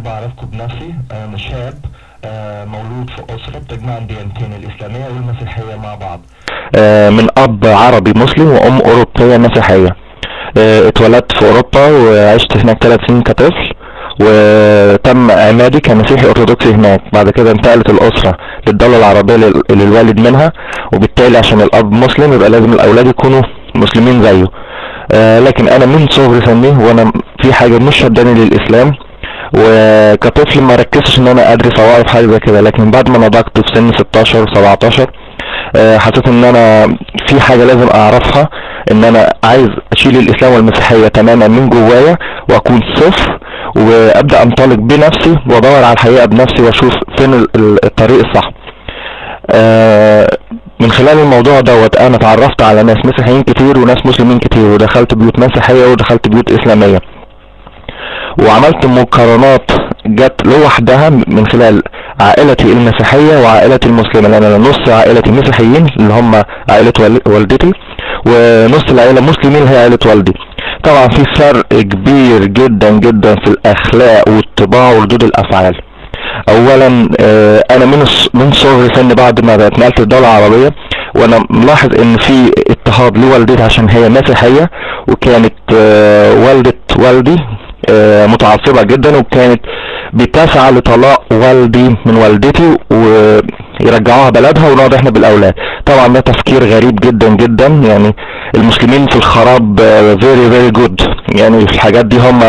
احب اعرفكم بنفسي انا شاب آه، مولود في اسره بتجمع الديانتين الاسلاميه والمسيحيه مع بعض آه، من اب عربي مسلم وام اوروبيه مسيحيه آه، اتولدت في اوروبا وعشت هناك ثلاث سنين كطفل وتم اعمادي كمسيحي ارثوذكسي هناك بعد كده انتقلت الاسره للدوله العربيه لل- اللي الوالد منها وبالتالي عشان الاب مسلم يبقى لازم الاولاد يكونوا مسلمين زيه آه، لكن انا من صغري سني وانا في حاجه مش شداني للاسلام وكطفل ما ركزتش ان انا ادرس او اعرف حاجه زي كده لكن بعد ما نضجت في سن 16 17 آه، حسيت ان انا في حاجه لازم اعرفها ان انا عايز اشيل الاسلام والمسيحيه تماما من جوايا واكون صفر وابدا انطلق بنفسي وادور على الحقيقه بنفسي واشوف فين ال- ال- الطريق الصح آه، من خلال الموضوع دوت انا اتعرفت على ناس مسيحيين كتير وناس مسلمين كتير ودخلت بيوت مسيحيه ودخلت بيوت اسلاميه وعملت مقارنات جت لوحدها من خلال عائلتي المسيحية وعائلتي المسلمة لأن أنا نص عائلتي مسيحيين اللي هم عائلة وال- والدتي ونص العائلة مسلمين اللي هي عائلة والدي طبعا في فرق كبير جدا جدا في الأخلاق والطباع وردود الأفعال اولا آه، انا من الص- من صغري سن بعد ما اتنقلت الدوله العربيه وانا ملاحظ ان في اضطهاد لوالدتي عشان هي مسيحيه وكانت آه، والده والدي آه، متعصبه جدا وكانت بتسعى لطلاق والدي من والدتي ويرجعوها بلدها ونقعد احنا بالاولاد طبعا ده تفكير غريب جدا جدا يعني المسلمين في الخراب فيري فيري جود يعني في الحاجات دي هم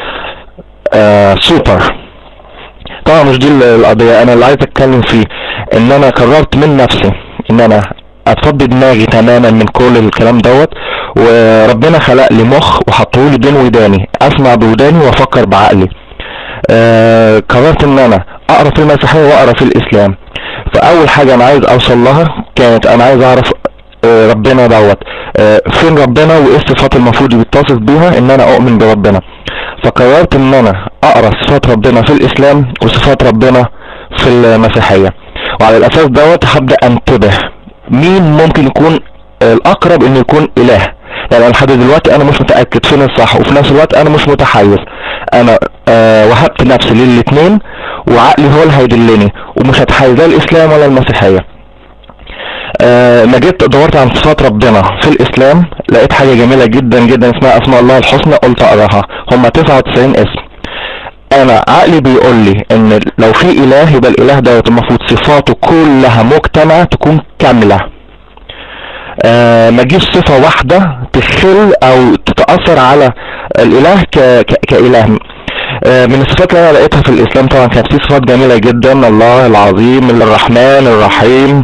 سوبر طبعا مش دي ال- القضية انا اللي عايز اتكلم فيه ان انا قررت من نفسي ان انا افضي دماغي تماما من كل الكلام دوت وربنا خلق لي مخ وحطهولي بين وداني اسمع بوداني وافكر بعقلي آه قررت ان انا اقرا في المسيحية واقرا في الاسلام فاول حاجة انا عايز اوصل لها كانت انا عايز اعرف آه، ربنا دوت آه، فين ربنا وايه الصفات المفروض يتصف بيها ان انا اؤمن بربنا فقررت ان انا اقرا صفات ربنا في الاسلام وصفات ربنا في المسيحية وعلى الاساس دوت هبدأ انتبه مين ممكن يكون الاقرب انه يكون اله يعني أنا لحد دلوقتي انا مش متأكد فين الصح وفي نفس الوقت انا مش متحيز انا آه وهبت نفسي للاتنين وعقلي هو اللي هيدلني ومش هتحيز لا الاسلام ولا المسيحية آه ما جيت دورت عن صفات ربنا في الاسلام لقيت حاجة جميلة جدا جدا اسمها اسماء الله الحسنى قلت اقراها هم 99 اسم انا عقلي بيقول لي ان لو في اله يبقى الاله دوت المفروض صفاته كلها مجتمعة تكون كاملة آه ما تجيش صفة واحدة تخل او تتأثر على الاله ك... ك... كاله آه من الصفات اللي انا لقيتها في الاسلام طبعا كانت في صفات جميلة جدا الله العظيم الرحمن الرحيم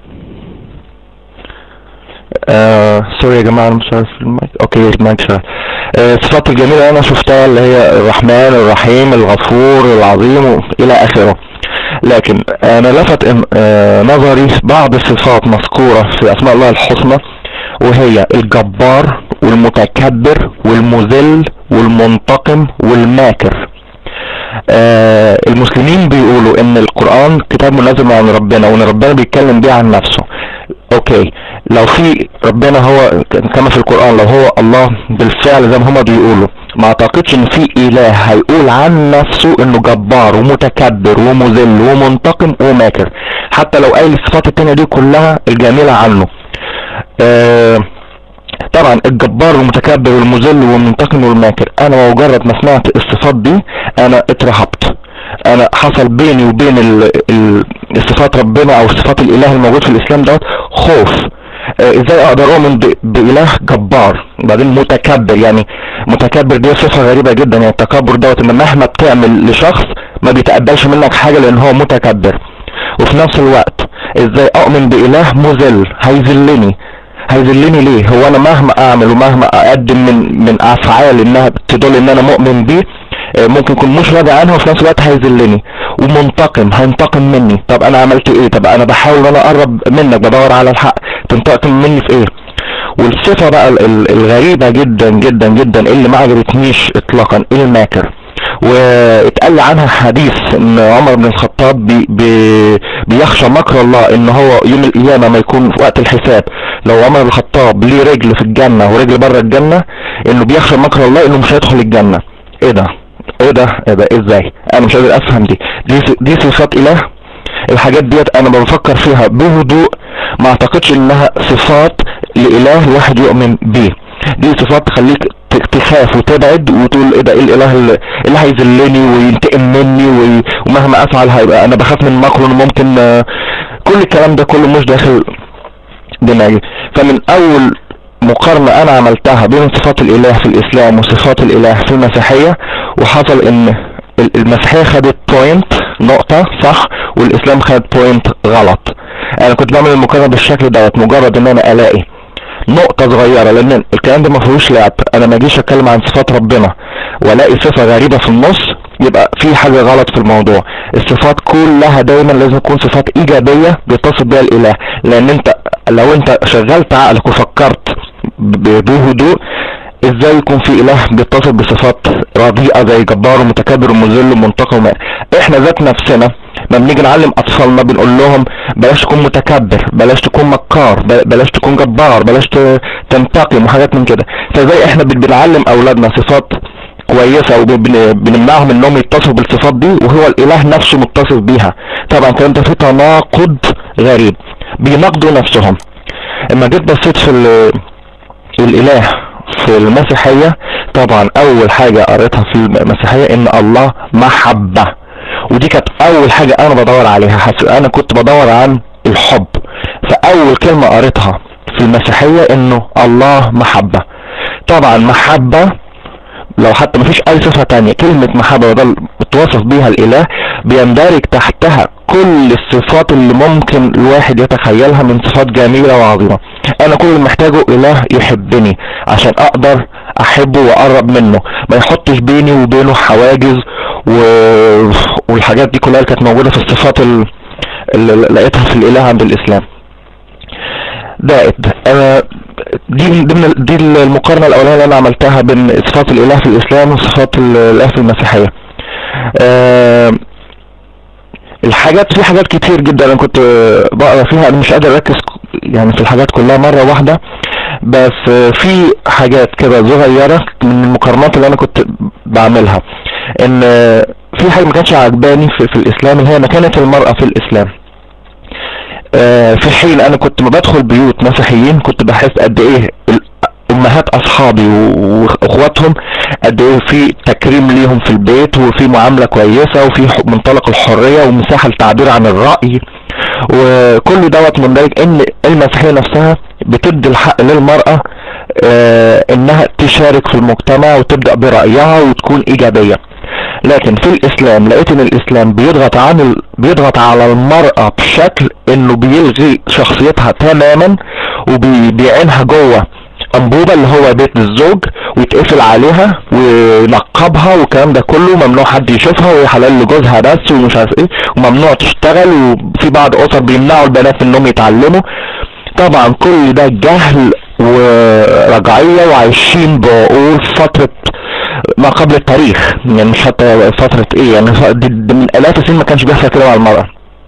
آه سوري يا جماعة انا مش عارف المايك اوكي المايك شغال آه الصفات الجميلة اللي انا شفتها اللي هي الرحمن الرحيم الغفور العظيم و- الى اخره لكن انا لفت ان- آه نظري بعض الصفات مذكورة في اسماء الله الحسنى وهي الجبار والمتكبر والمذل والمنتقم والماكر آه المسلمين بيقولوا ان القرآن كتاب منزل عن ربنا وان ربنا بيتكلم بيه عن نفسه اوكي لو في ربنا هو كما في القرآن لو هو الله بالفعل زي ما هما بيقولوا ما اعتقدش ان في اله هيقول عن نفسه انه جبار ومتكبر ومذل ومنتقم وماكر حتى لو قايل الصفات التانية دي كلها الجميلة عنه آه طبعا الجبار والمتكبر والمذل والمنتقم والماكر انا مجرد ما سمعت الصفات دي انا اترهبت انا حصل بيني وبين ال ال الصفات ربنا او صفات الاله الموجود في الاسلام دوت خوف آه، ازاي اقدر اؤمن ب- باله جبار بعدين متكبر يعني متكبر دي صفه غريبه جدا يعني التكبر دوت ان مهما بتعمل لشخص ما بيتقبلش منك حاجه لان هو متكبر وفي نفس الوقت ازاي اؤمن باله مذل هيذلني هيذلني ليه هو انا مهما اعمل ومهما اقدم من من افعال انها تدل ان انا مؤمن بيه آه، ممكن يكون مش راضي عنها وفي نفس الوقت هيذلني ومنتقم هينتقم مني طب انا عملت ايه طب انا بحاول ان انا اقرب منك بدور على الحق تنتقم مني في ايه والصفة بقى ال- ال- الغريبة جدا جدا جدا اللي ما عجبتنيش اطلاقا الماكر واتقال عنها حديث ان عمر بن الخطاب بي بي بيخشى مكر الله ان هو يوم القيامة ما يكون في وقت الحساب لو عمر بن الخطاب ليه رجل في الجنة ورجل بره الجنة انه بيخشى مكر الله انه مش هيدخل الجنة ايه ده ايه ده ايه ده ازاي انا مش قادر افهم دي دي دي صفات اله الحاجات ديت انا بفكر فيها بهدوء ما اعتقدش انها صفات لاله الواحد يؤمن بيه دي صفات تخليك ت- تخاف وتبعد وتقول ايه ده ايه الاله اللي اللي هيذلني وينتقم مني وي- ومهما افعل هيبقى انا بخاف من مكره إنه ممكن آه، كل الكلام ده كله مش داخل دماغي فمن اول مقارنة انا عملتها بين صفات الاله في الاسلام وصفات الاله في المسيحية وحصل ان ال- المسيحية خدت بوينت نقطة صح والاسلام خد بوينت غلط انا كنت بعمل المقارنة بالشكل دوت مجرد ان انا الاقي نقطة صغيرة لان الكلام ده ما فيهوش لعب انا ما اجيش اتكلم عن صفات ربنا والاقي صفة غريبة في النص يبقى في حاجة غلط في الموضوع الصفات كلها دايما لازم تكون صفات ايجابية بيتصف بها الاله لان انت لو انت شغلت عقلك وفكرت ب- بهدوء ازاي يكون في اله بيتصف بصفات رديئة زي جبار ومتكبر ومذل ومنتقم احنا ذات نفسنا ما بنيجي نعلم اطفالنا بنقول لهم بلاش تكون متكبر بلاش تكون مكار بل- بلاش تكون جبار بلاش ت- تنتقم وحاجات من كده فزي احنا بن- بنعلم اولادنا صفات كويسة وبنمنعهم انهم يتصفوا بالصفات دي وهو الاله نفسه متصف بيها طبعا الكلام ده فيه تناقض غريب بيناقضوا نفسهم اما جيت بصيت في ال- الاله في المسيحية طبعا اول حاجة قريتها في المسيحية ان الله محبة ودي كانت اول حاجة انا بدور عليها حس... انا كنت بدور عن الحب فاول كلمة قريتها في المسيحية انه الله محبة طبعا محبة لو حتى مفيش اي صفة تانية كلمة محبة ده بتوصف بيها الاله بيندرج تحتها كل الصفات اللي ممكن الواحد يتخيلها من صفات جميلة وعظيمة انا كل اللي محتاجه اله يحبني عشان اقدر احبه واقرب منه ما يحطش بيني وبينه حواجز و... والحاجات دي كلها اللي كانت موجودة في الصفات ال- اللي لقيتها في الاله عند الاسلام دائت انا دي ضمن دي المقارنه الاولانيه اللي انا عملتها بين صفات الاله في الاسلام وصفات الاله في المسيحيه آه، الحاجات في حاجات كتير جدا انا كنت بقرا فيها انا مش قادر اركز يعني في الحاجات كلها مره واحده بس آه، في حاجات كده صغيره من المقارنات اللي انا كنت بعملها ان آه، في حاجه ما كانتش عجباني في, في الاسلام اللي هي مكانه المراه في الاسلام آه، في حين انا كنت ما بدخل بيوت مسيحيين كنت بحس قد ايه ال- امهات اصحابي و- واخواتهم قد ايه في تكريم ليهم في البيت وفي معاملة كويسة وفي ح- منطلق الحرية ومساحة للتعبير عن الرأي وكل دوت مندرج ان المسيحية نفسها بتدي الحق للمرأة آه، انها تشارك في المجتمع وتبدأ برأيها وتكون ايجابية لكن في الاسلام لقيت ان الاسلام بيضغط عن ال... بيضغط على المرأة بشكل انه بيلغي شخصيتها تماما وبيعينها جوه انبوبة اللي هو بيت الزوج ويتقفل عليها وينقبها والكلام ده كله ممنوع حد يشوفها وهي حلال لجوزها بس ومش عارف ايه وممنوع تشتغل وفي بعض اسر بيمنعوا البنات انهم يتعلموا طبعا كل ده جهل ورجعية وعايشين بعقول فترة ما قبل التاريخ يعني مش حتى فترة ايه يعني ف- دي دي من الاف السنين ما كانش بيحصل كده مع المرأة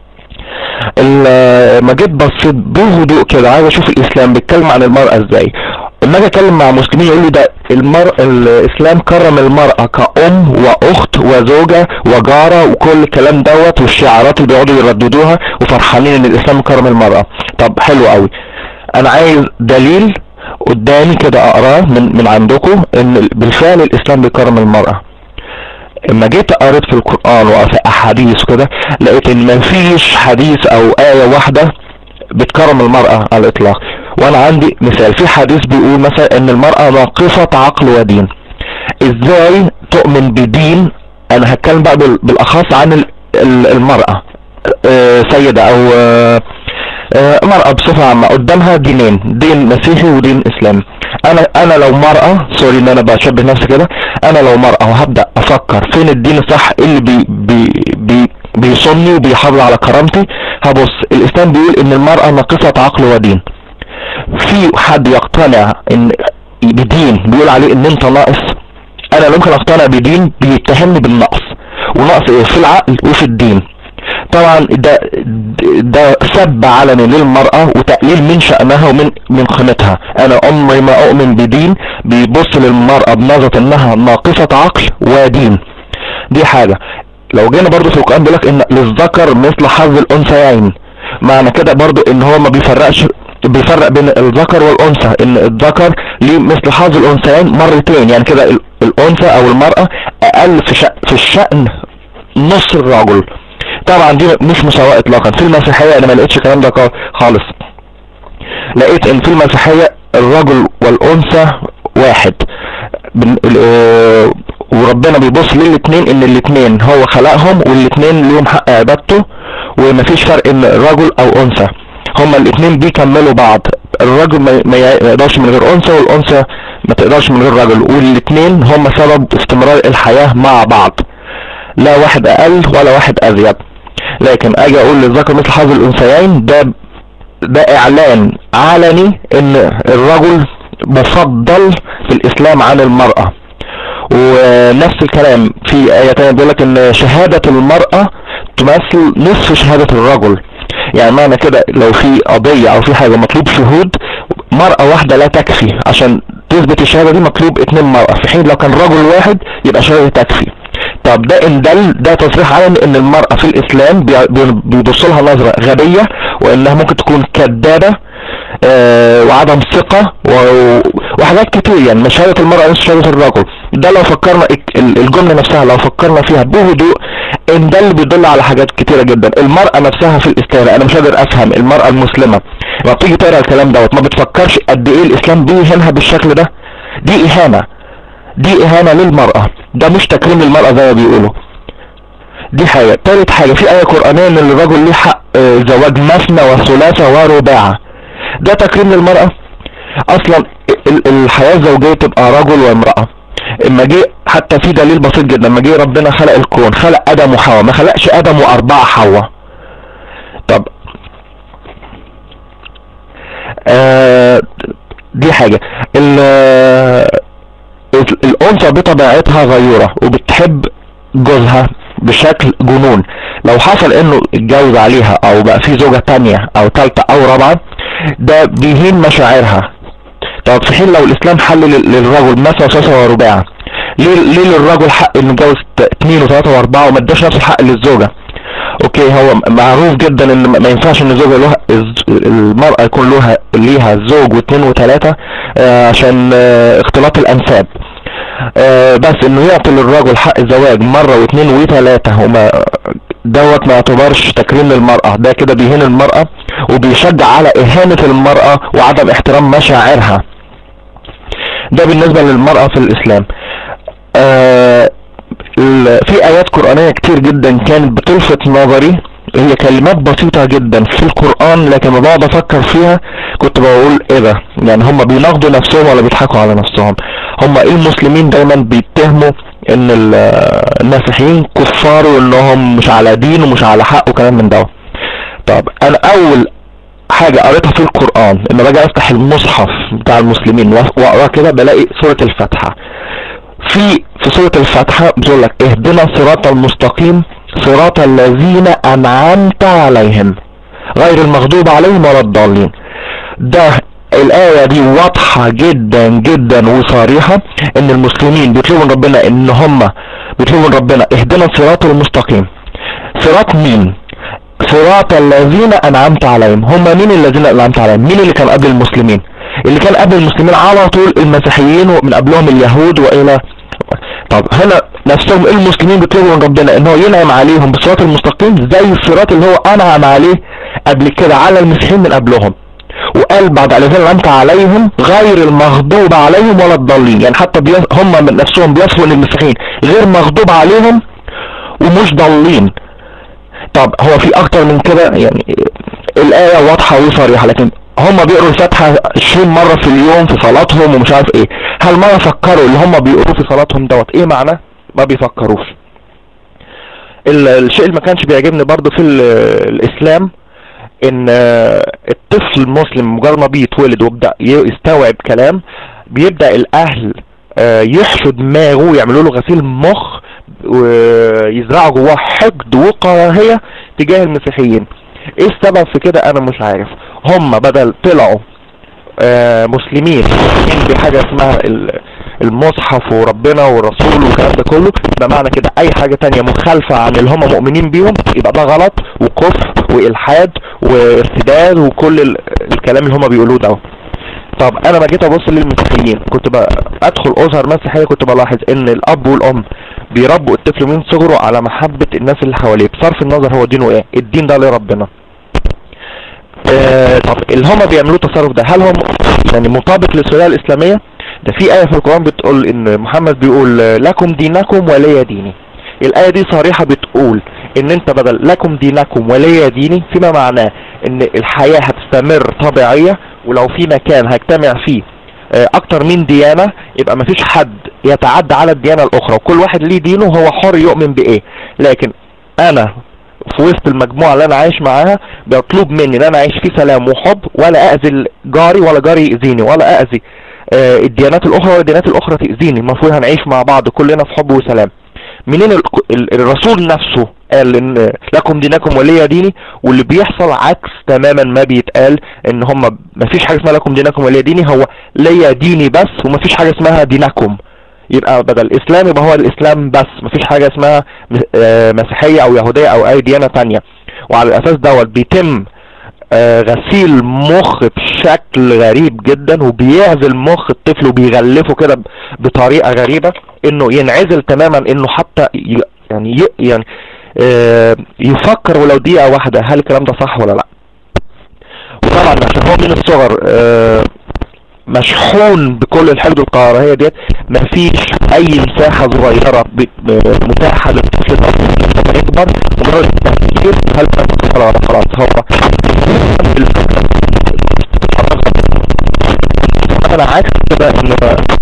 ال- ما جيت بصيت بهدوء كده عايز اشوف الاسلام بيتكلم عن المرأة ازاي لما اجي اتكلم مع مسلمين يقول لي ده المر... الاسلام كرم المرأة كأم واخت وزوجة وجارة وكل الكلام دوت والشعارات اللي بيقعدوا يرددوها وفرحانين ان الاسلام كرم المرأة طب حلو قوي انا عايز دليل قدامي كده اقراه من من عندكم ان بالفعل الاسلام بيكرم المرأة اما جيت قريت في القرآن وفي احاديث كده لقيت ان مفيش حديث او آية واحدة بتكرم المرأة على الاطلاق وانا عندي مثال في حديث بيقول مثلا ان المرأة ناقصة عقل ودين ازاي تؤمن بدين انا هتكلم بقى بال- بالاخص عن ال- ال- المرأة آه، سيدة او آه، آه، مرأة بصفة عامة قدامها دينين دين مسيحي ودين اسلامي انا انا لو مرأة سوري ان انا بشبه نفسي كده انا لو مرأة وهبدأ افكر فين الدين الصح اللي بي بي بي بيصوني وبيحافظ على كرامتي هبص الاسلام بيقول ان المرأة ناقصة عقل ودين في حد يقتنع ان بدين بيقول عليه ان انت ناقص انا ممكن اقتنع بدين بيتهمني بالنقص ونقص ايه في العقل وفي الدين طبعا ده ده سب علني للمرأة وتقليل من شأنها ومن من قيمتها انا عمري ما اؤمن بدين بيبص للمرأة بنظرة انها ناقصة عقل ودين دي حاجة لو جينا برضو في القرآن بيقول لك ان للذكر مثل حظ الانثيين معنى كده برضو ان هو ما بيفرقش بيفرق بين الذكر والانثى ان الذكر ليه مثل حظ الانثيين مرتين يعني كده ال- الانثى او المرأة اقل في, شأ في الشأن نص الرجل طبعا دي مش مساواة اطلاقا في المسيحية انا ما لقيتش الكلام ده خا- خالص لقيت ان في المسيحية الرجل والانثى واحد بن- ال- آه، وربنا بيبص للاتنين ان الاتنين هو خلقهم والاتنين ليهم حق عبادته ومفيش فرق ان رجل او انثى هما الاتنين بيكملوا بعض الرجل ما ما يقدرش من غير انثى والانثى ما تقدرش من غير رجل والاتنين هما سبب استمرار الحياة مع بعض لا واحد اقل ولا واحد ازيد لكن اجي اقول للذكر مثل حظ الانثيين ده ده اعلان علني ان الرجل مفضل في الاسلام عن المرأة ونفس الكلام في آية تانية بيقول لك ان شهادة المرأة تمثل نصف شهادة الرجل يعني معنى كده لو في قضية او في حاجة مطلوب شهود مرأة واحدة لا تكفي عشان تثبت الشهادة دي مطلوب اتنين مرأة في حين لو كان رجل واحد يبقى شهادة تكفي طب ده ان دل ده تصريح علني ان المرأة في الاسلام بي- بي- بيبص لها نظرة غبية وانها ممكن تكون كذابة آه، وعدم ثقة و- وحاجات كتير يعني مش شهادة المرأة مش شهادة الرجل ده لو فكرنا الك- ال- الجملة نفسها لو فكرنا فيها بهدوء ان ده اللي بيدل على حاجات كتيرة جدا المرأة نفسها في الاسلام انا مش قادر افهم المرأة المسلمة لما بتيجي تقرا الكلام دوت ما بتفكرش قد ايه الاسلام بيهينها بالشكل ده دي اهانة دي اهانة للمرأة ده مش تكريم للمرأة زي ما بيقولوا دي حاجة تالت حاجة في آية قرآنية ان الرجل ليه حق آه، زواج مثنى وثلاثة ورباعة ده تكريم للمرأة اصلا ال- الحياة الزوجية تبقى رجل وامرأة اما جه حتى في دليل بسيط جدا لما جه ربنا خلق الكون خلق ادم وحواء ما خلقش ادم واربعة حواء طب آه دي حاجة ال- ال- الانثى بطبيعتها غيورة وبتحب جوزها بشكل جنون لو حصل انه اتجوز عليها او بقى في زوجة تانية او تالتة او رابعة ده بيهين مشاعرها طب في حين لو الاسلام حل لل- للرجل مثلا وثلاثة ورباعة ليه ليه للرجل حق انه يتجوز ت- اتنين وثلاثة واربعة وما اداش نفس الحق للزوجة اوكي هو معروف جدا ان ما ينفعش ان الزوجة لها الز- المرأة يكون لها ليها زوج واثنين وثلاثة آه، عشان آه، اختلاط الانساب آه، بس انه يعطي للرجل حق الزواج مرة واثنين وثلاثة وما دوت ما يعتبرش تكريم للمرأة ده كده بيهين المرأة وبيشجع على اهانة المرأة وعدم احترام مشاعرها ده بالنسبة للمرأة في الاسلام آه ال- في ايات قرآنية كتير جدا كانت بتلفت نظري هي كلمات بسيطة جدا في القرآن لكن لما بقعد افكر فيها كنت بقول ايه ده يعني هم بيناقضوا نفسهم ولا بيضحكوا على نفسهم هم ايه المسلمين دايما بيتهموا ان ال- المسيحيين كفار وانهم مش على دين ومش على حق وكلام من ده طب انا اول حاجة قريتها في القرآن لما باجي افتح المصحف بتاع المسلمين واقرا كده بلاقي سورة الفاتحة في في سورة الفاتحة بتقول لك اهدنا الصراط المستقيم صراط الذين انعمت عليهم غير المغضوب عليهم ولا الضالين ده الآية دي واضحة جدا جدا وصريحة ان المسلمين بيطلبوا من ربنا ان هم بيطلبوا من ربنا اهدنا الصراط المستقيم صراط مين صراط الذين انعمت عليهم هم مين الذين انعمت عليهم مين اللي كان قبل المسلمين اللي كان قبل المسلمين على طول المسيحيين ومن قبلهم اليهود والى طب هنا نفسهم المسلمين بيطلبوا من ربنا ان هو ينعم عليهم بالصراط المستقيم زي الصراط اللي هو انعم عليه قبل كده على المسيحيين من قبلهم وقال بعد الذين انعمت عليهم غير المغضوب عليهم ولا الضالين يعني حتى بي... هم من نفسهم بيصفوا ان المسيحيين غير مغضوب عليهم ومش ضالين طب هو في اكتر من كده يعني الايه واضحه وصريحه لكن هم بيقروا الفاتحه 20 مره في اليوم في صلاتهم ومش عارف ايه هل ما يفكروا اللي هم بيقروه في صلاتهم دوت ايه معناه ما بيفكروش ال- الشيء اللي ما كانش بيعجبني برضو في ال- الاسلام ان آه، الطفل المسلم مجرد ما بيتولد ويبدا ي- يستوعب كلام بيبدا الاهل آه، يحشوا دماغه ويعملوا له غسيل مخ ويزرعوا جواه حقد وكراهيه تجاه المسيحيين ايه السبب في كده انا مش عارف هم بدل طلعوا آه، مسلمين مؤمنين بحاجه اسمها ال- المصحف وربنا والرسول والكلام ده كله يبقى معنى كده اي حاجة تانية مخالفة عن اللي هم مؤمنين بيهم يبقى ده غلط وكفر والحاد وارتداد وكل ال- الكلام اللي هم بيقولوه ده طب انا ما جيت ابص للمسيحيين كنت بقى ادخل اسر مسيحيه كنت بلاحظ ان الاب والام بيربوا الطفل من صغره على محبه الناس اللي حواليه بصرف النظر هو دينه ايه الدين ده لربنا آه طب اللي هم بيعملوه التصرف ده هل هم يعني مطابق للشريعه الاسلاميه ده في ايه في القران بتقول ان محمد بيقول آه، لكم دينكم ولي ديني الايه دي صريحه بتقول ان انت بدل لكم دينكم ولي ديني فيما معناه ان الحياه هتستمر طبيعيه ولو في مكان هيجتمع فيه آه، اكتر من ديانة يبقى مفيش حد يتعدى على الديانة الاخرى وكل واحد ليه دينه هو حر يؤمن بايه لكن انا في وسط المجموعة اللي انا عايش معاها بيطلب مني ان انا اعيش في سلام وحب ولا اذي جاري ولا جاري يأذيني ولا اذي آه، الديانات الاخرى ولا الديانات الاخرى تأذيني المفروض هنعيش مع بعض كلنا في حب وسلام منين ال- ال- الرسول نفسه قال ان لكم دينكم ولي ديني واللي بيحصل عكس تماما ما بيتقال ان هم مفيش حاجه اسمها لكم دينكم ولي ديني هو ليا ديني بس ومفيش حاجه اسمها دينكم يبقى بدل الاسلام يبقى هو الاسلام بس مفيش حاجه اسمها م- آه، مسيحيه او يهوديه او اي ديانه تانية وعلى الاساس دوت بيتم آه، غسيل مخ بشكل غريب جدا وبيعزل مخ الطفل وبيغلفه كده ب- بطريقه غريبه انه ينعزل تماما انه حتى ي- يعني ي- يعني آه، يفكر ولو دقيقه واحده هل الكلام ده صح ولا لا وطبعا عشان هو من الصغر آه، مشحون بكل الحقد القهرية ديت مفيش اي مساحة صغيرة ب- ب- متاحة للطفل ده لما يكبر مجرد التفكير هل ده صح ولا لا خلاص هو انا عكس كده ان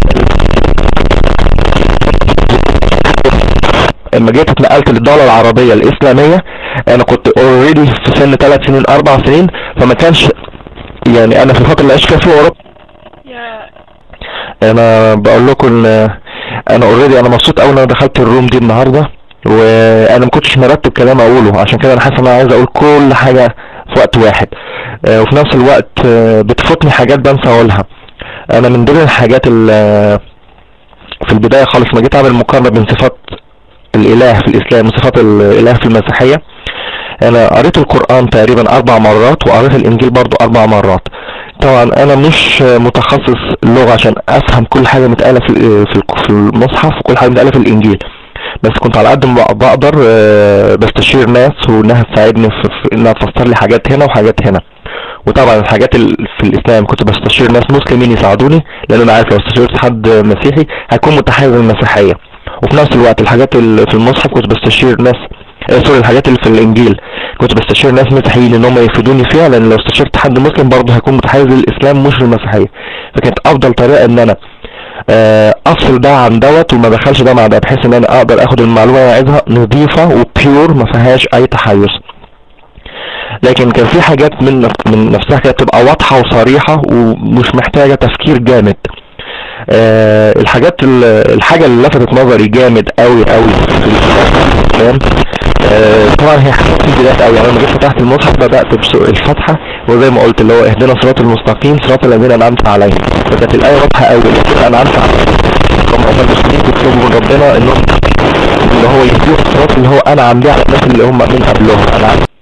لما جيت اتنقلت للدولة العربية الإسلامية أنا كنت اوريدي في سن ثلاث سنين أربع سنين فما كانش يعني أنا في الفترة اللي عشت فيها في أوروبا يا انا بقول لكم ان انا اوريدي انا مبسوط قوي ان انا دخلت الروم دي النهارده وانا ما كنتش مرتب كلام اقوله عشان كده انا حاسس ان انا عايز اقول كل حاجه في وقت واحد آه، وفي نفس الوقت آه، بتفوتني حاجات بنسى اقولها انا من ضمن الحاجات اللي في البدايه خالص ما جيت اعمل مقارنه بين صفات الاله في الاسلام وصفات الاله في المسيحيه انا قريت القرآن تقريبا اربع مرات وقريت الانجيل برضو اربع مرات طبعا انا مش متخصص اللغة عشان افهم كل حاجة متقالة في في في المصحف وكل حاجة متقالة في الانجيل بس كنت على قد ما بقدر آه، بستشير ناس وانها تساعدني في في انها تفسر لي حاجات هنا وحاجات هنا وطبعا الحاجات ال- في الاسلام كنت بستشير ناس مسلمين يساعدوني لان انا عارف لو استشرت حد مسيحي هيكون متحيز للمسيحية وفي نفس الوقت الحاجات اللي في المصحف كنت بستشير ناس آه، سوري الحاجات اللي في الانجيل كنت بستشير ناس مسيحيين ان هم يفيدوني فيها لان لو استشرت حد مسلم برضه هيكون متحيز للاسلام مش للمسيحيه فكانت افضل طريقه ان انا آه، افصل ده عن دوت وما ادخلش ده مع ده بحيث ان انا اقدر اخد المعلومه اللي انا عايزها نظيفه وبيور ما فيهاش اي تحيز لكن كان في حاجات من نف- من نفسها كانت تبقى واضحه وصريحه ومش محتاجه تفكير جامد آه الحاجات ال- الحاجه اللي لفتت نظري جامد قوي قوي في الاسلام آه طبعا هي حاجات في البدايات قوي يعني لما جيت فتحت المصحف بدات بسوء الفتحه وزي ما قلت اللي هو اهدنا صراط المستقيم صراط الذين انعمت عليهم فكانت الايه واضحه قوي الذين انعمت عليهم هم هم المسلمين بيطلبوا من ربنا انهم ان هو يهديهم الصراط اللي هو انعم بيه على الناس اللي هم من قبلهم انعم